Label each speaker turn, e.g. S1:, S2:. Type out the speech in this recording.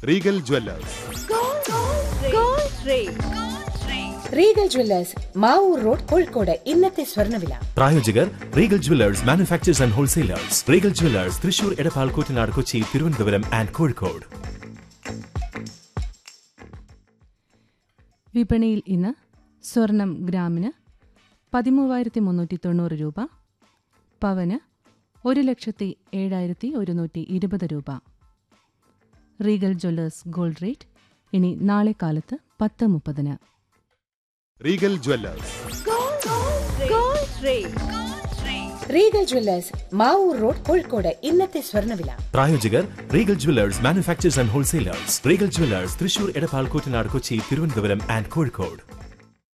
S1: Regal jewellers
S2: Regal jewellers Mavoor road Kozhikode ഇന്നത്തെ സ്വർണ്ണവില
S3: പ്രായോജകർ Regal jewellers manufacturers and wholesalers Regal jewellers Thrissur Edappal Koottanad Kochi Thiruvananthapuram and Kozhikode
S4: വിപണിയിൽ ഇന്ന് സ്വർണം ഗ്രാമിന് പതിമൂവായിരത്തി മുന്നൂറ്റി തൊണ്ണൂറ് രൂപ പവന് ഒരു ലക്ഷത്തി ഏഴായിരത്തി ഒരുന്നൂറ്റി ഇരുപത് രൂപ റീഗൽ ജ്വല്ലേഴ്സ് ഗോൾഡ് റേറ്റ് ഇനി നാളെ കാലത്ത് പത്ത് മുപ്പതിന്
S1: Regal jewellers
S2: Regal jewellers Mavoor road Kozhikode ഇന്നത്തെ സ്വർണ്ണവില
S3: പ്രായോജകർ Regal jewellers manufacturers and wholesalers Regal jewellers Thrissur Edappal Koottanad Kochi Thiruvananthapuram and Kozhikode